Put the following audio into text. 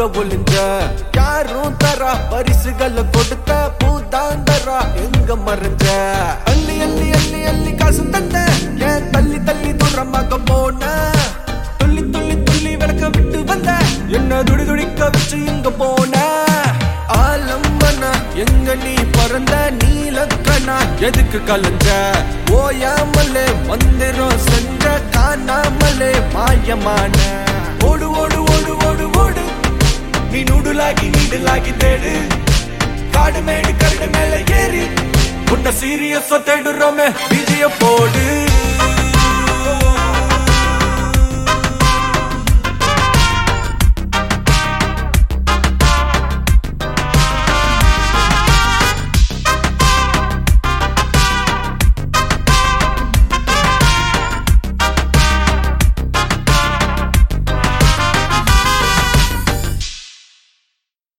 ஒளிஞ்ச யாரும் தரா பரிசுகளை கொடுத்த பூதாந்தரா எங்க மறைஞ்ச அள்ளி அள்ளி அள்ளி அள்ளி காசு தந்த ஏன் தள்ளி தள்ளி தூரமாக போன துள்ளி துள்ளி துள்ளி விளக்க விட்டு வந்த என்ன துடி துடிக்க வச்சு இங்க போன ஆலம்பனா எங்க நீ பிறந்த நீலக்கணா எதுக்கு கலஞ்ச ஓயாமலே மந்திரம் செஞ்ச காணாமலே மாயமான ஓடு ஓடு ஓடு ஓடு ஓடு நீ நுடுலாகி நீடுலாகி தேடு காடு மேடு கரடு மேல ஏறி உன்ன சீரியஸா தேடுறோமே விஜய போடு